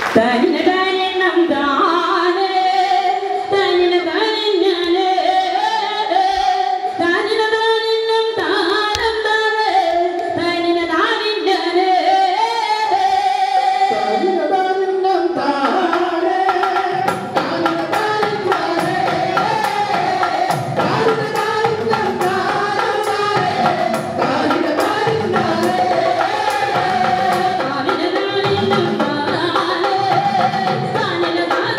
താനിന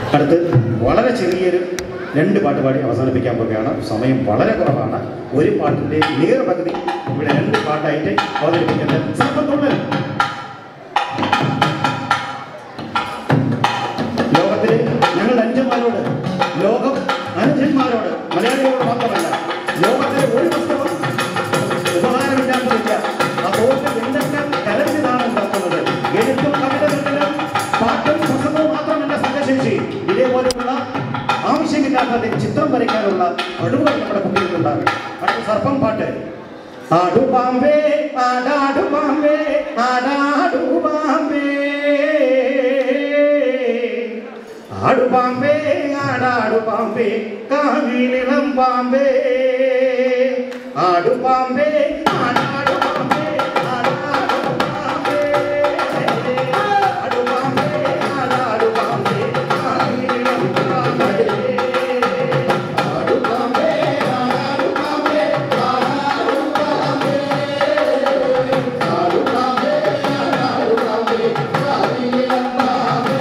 അടുത്ത് വളരെ ചെറിയൊരു രണ്ട് പാട്ട് പാടി അവസാനിപ്പിക്കാൻ പോവുകയാണ് സമയം വളരെ കുറവാണ് ഒരു പാട്ടിന്റെ നേർ പകുതി ഇവിടെ രണ്ട് പാട്ടായിട്ട് അവതരിപ്പിക്കുന്നത് സർപ്പത്തുള്ളൽ ലോകത്തിലെ ഞങ്ങൾ അഞ്ചന്മാരോട് ലോകം അനുജന്മാരോട് മലയാളികളോട് മാത്രമല്ല ലോകത്തിലെ ഒരു പുസ്തകം ഉപകാരമില്ലാത്തതില്ല അതുകൊണ്ട് എന്തൊക്കെ കലർച്ചതാണ് നടത്തുന്നത് എഴുത്തും കവിതകളിലും പാട്ടും പുസ്തകവും മാത്രമല്ല സംഘശേഷി ഇതേപോലെയുള്ള ആവശ്യമില്ലാത്ത ചിത്രം വരയ്ക്കാനുള്ള കഴിവുകൾ നമ്മുടെ കുട്ടികൾക്കുണ്ടാകും അടുത്ത സർപ്പം പാട്ട് ആടു പാമ്പേ ആടാടു പാമ്പേ ആടാടു പാമ്പേ ആടു പാമ്പേ ആടാടു പാമ്പേ കാവിലിളം പാമ്പേ ആടു പാമ്പേ ആടാടു പാമ്പേ ആടാടു പാമ്പേ ആടു പാമ്പേ ആടാടു പാമ്പേ കാവിലിളം പാമ്പേ ആടു പാമ്പേ ആടാടു പാമ്പേ ആടാടു പാമ്പേ ആടു പാമ്പേ ആടാടു പാമ്പേ കാവിലിളം പാമ്പേ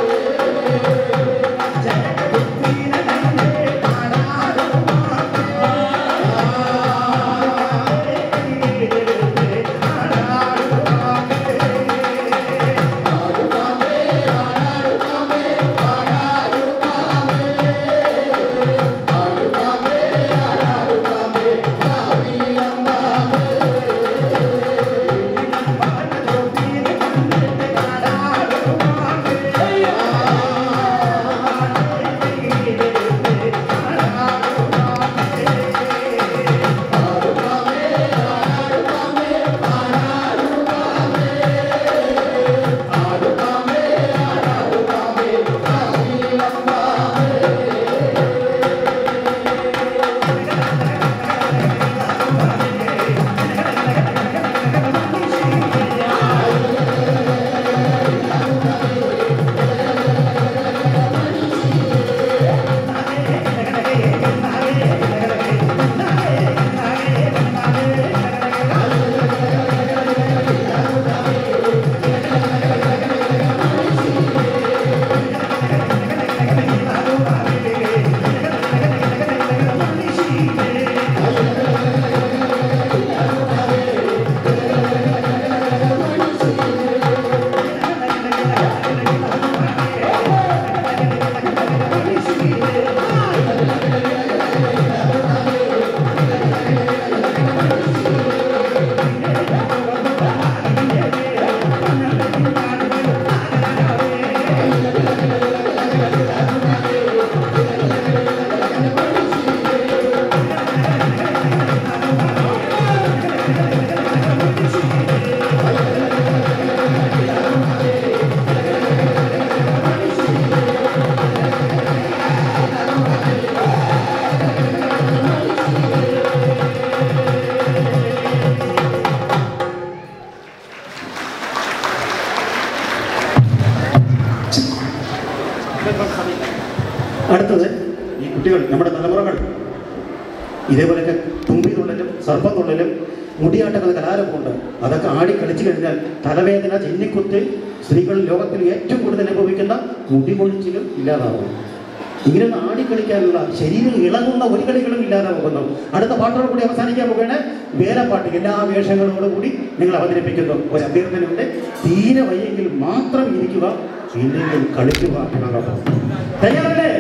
അടുത്തത് ഈ കുട്ടികൾ നമ്മുടെ തലമുറകൾ ഇതേപോലെയൊക്കെ തുമ്പിതുള്ളലും സർപ്പത്തുള്ളലും മുടിയാട്ടങ്ങൾ കലാരൂപമുണ്ട് അതൊക്കെ ആടി കളിച്ചു കഴിഞ്ഞാൽ തലവേദന ചെന്നിക്കുത്ത് സ്ത്രീകൾ ലോകത്തിൽ ഏറ്റവും കൂടുതൽ അനുഭവിക്കുന്ന മുടികൊഴിച്ചിലും ഇല്ലാതാവും ഇങ്ങനെ ഒന്ന് ആടിക്കളിക്കാനുള്ള ശരീരം ഇളകുന്ന ഒരു കളികളും ഇല്ലാതെ പോകുന്നു അടുത്ത പാട്ടോട് കൂടി അവസാനിക്കാൻ പോവുകയാണ് വേലപ്പാട്ട് എല്ലാ വേഷങ്ങളോടും കൂടി നിങ്ങൾ അവതരിപ്പിക്കുന്നു ഒരു അഭ്യർത്ഥനയുണ്ട് തീരെ വയ്യെങ്കിൽ മാത്രം ഇരിക്കുക ഇല്ലെങ്കിൽ കളിക്കുക എന്നോടൊപ്പം തയ്യാറല്ലേ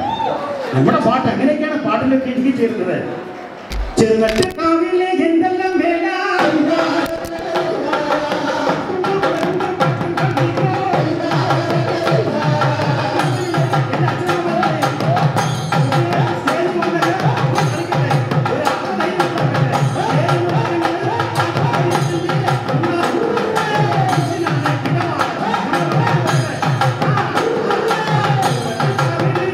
നമ്മുടെ പാട്ട് അങ്ങനെയൊക്കെയാണ് പാട്ടിലൊക്കെ എനിക്ക് ചേരുന്നത് ചെറുകട്ടിക്കാവിലെ എന്തെല്ലാം വേല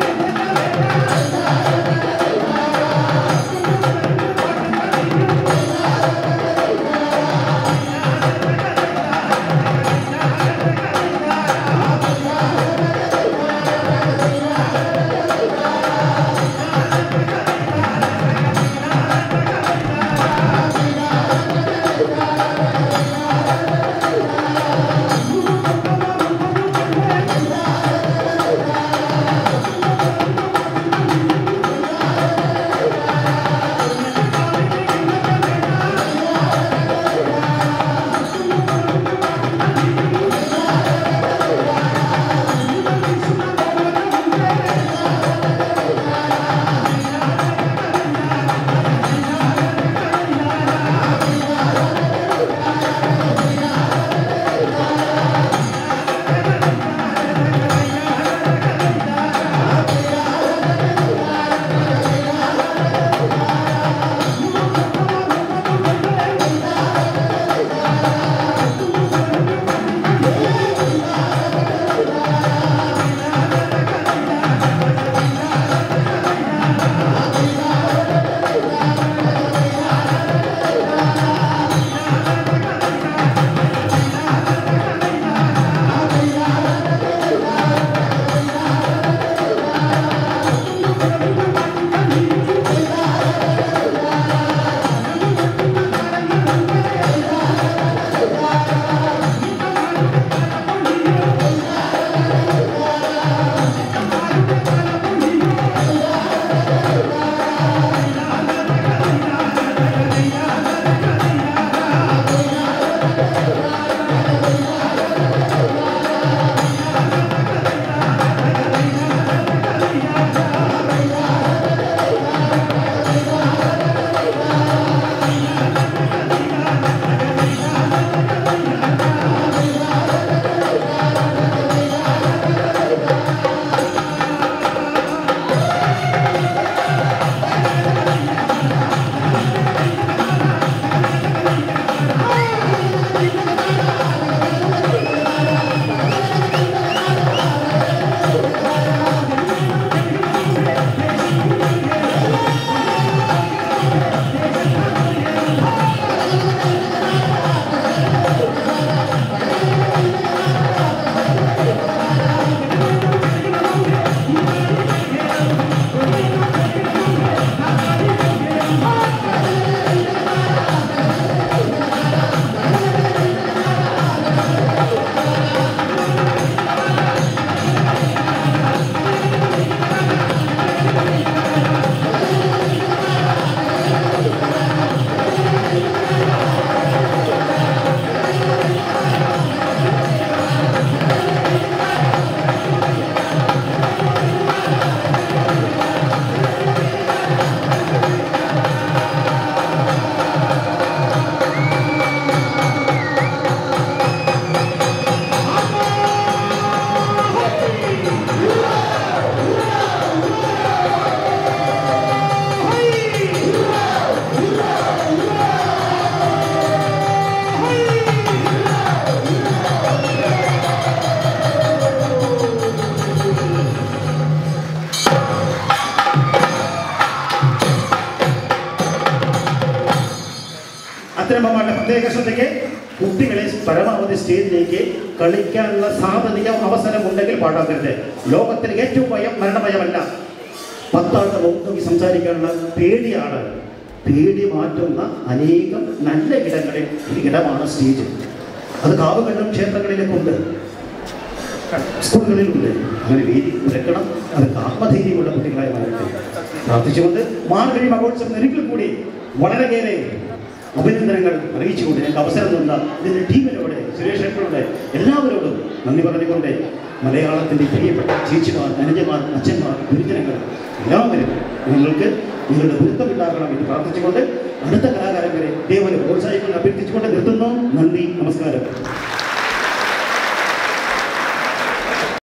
ും പ്രത്യേക ശ്രദ്ധയ്ക്ക് കുട്ടികളെ പരമാവധി സ്റ്റേജിലേക്ക് കളിക്കാനുള്ള സാധ്യതയോ അവസരം ഉണ്ടെങ്കിൽ പാടാക്കരുത് ലോകത്തിൽ ഏറ്റവും ഭയം മരണഭയമല്ല പത്താളുടെ മുഖത്ത് നോക്കി സംസാരിക്കാനുള്ള പേടിയാണ് പേടി മാറ്റുന്ന അനേകം നല്ല ഇടങ്ങളിൽ ഒരു ഇടമാണ് സ്റ്റേജ് അത് കാവുകളിലും ക്ഷേത്രങ്ങളിലൊക്കെ ഉണ്ട് സ്കൂളുകളിലുണ്ട് അങ്ങനെ വേദി ഒരുക്കണം അവർക്ക് ആത്മധൈര്യമുള്ള കുട്ടികളായി മാറട്ടെ പ്രാർത്ഥിച്ചുകൊണ്ട് മാർഗഴി മഹോത്സവം ഒരിക്കൽ കൂടി വളരെയേറെ അഭിനന്ദനങ്ങൾ അറിയിച്ചുകൊണ്ട് ഞങ്ങൾക്ക് അവസരം തന്ന ഇതിൻ്റെ ടീമിനോട് സുരേഷ് ഏട്ടനോട് എല്ലാവരോടും നന്ദി പറഞ്ഞുകൊണ്ട് മലയാളത്തിൻ്റെ പ്രിയപ്പെട്ട ചേച്ചിമാർ അനുജന്മാർ അച്ഛന്മാർ ഗുരുജനങ്ങൾ എല്ലാവരും നിങ്ങൾക്ക് നിങ്ങളുടെ ഗുരുത്വമുണ്ടാകണം എന്ന് പ്രാർത്ഥിച്ചുകൊണ്ട് അടുത്ത കലാകാരന്മാരെ ഇതേപോലെ പ്രോത്സാഹിക്കാൻ അഭ്യർത്ഥിച്ചുകൊണ്ട് നിർത്തുന്നു നന്ദി നമസ്കാരം